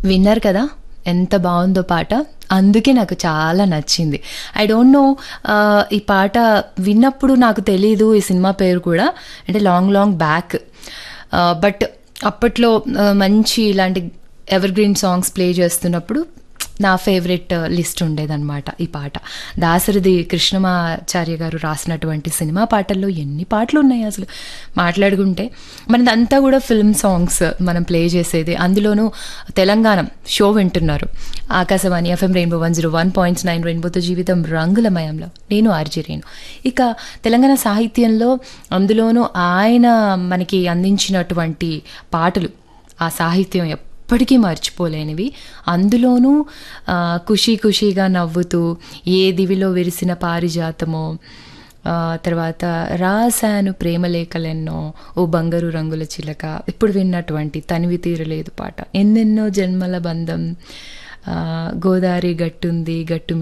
విన్నారు కదా ఎంత బాగుందో పాట అందుకే నాకు చాలా నచ్చింది ఐ డోంట్ నో ఈ పాట విన్నప్పుడు నాకు తెలీదు ఈ సినిమా పేరు కూడా అంటే లాంగ్ లాంగ్ బ్యాక్ బట్ అప్పట్లో ఆ, మంచి ఇలాంటి ఎవర్ గ్రీన్ సాంగ్స్ ప్లే చేస్తున్నప్పుడు నా ఫేవరెట్ లిస్ట్ ఉండేదన్నమాట ఈ పాట దాసరిది కృష్ణమాచార్య గారు రాసినటువంటి సినిమా పాటల్లో ఎన్ని పాటలు ఉన్నాయి అసలు మాట్లాడుకుంటే మనదంతా కూడా ఫిల్మ్ సాంగ్స్ మనం ప్లే చేసేది అందులోనూ తెలంగాణ షో వింటున్నారు Akashvani FM rainbow one zero one point nine రెయిన్బోతో జీవితం రంగులమయంలో నేను ఆర్జీ రేణు ఇక తెలంగాణ సాహిత్యంలో అందులోనూ ఆయన మనకి అందించినటువంటి పాటలు ఆ సాహిత్యం ఎప్పటికీ మర్చిపోలేనివి అందులోనూ ఆ, ఖుషీ ఖుషీగా నవ్వుతూ ఏ దివిలో విరిసిన పారిజాతమో ఆ, తర్వాత రాశాను ప్రేమలేఖలెన్నో ఓ బంగారు రంగుల చిలక ఇప్పుడు విన్నటువంటి తనివి తీరలేదు పాట ఎన్నెన్నో జన్మల బంధం ఆ, గోదారి గట్టుంది గట్టు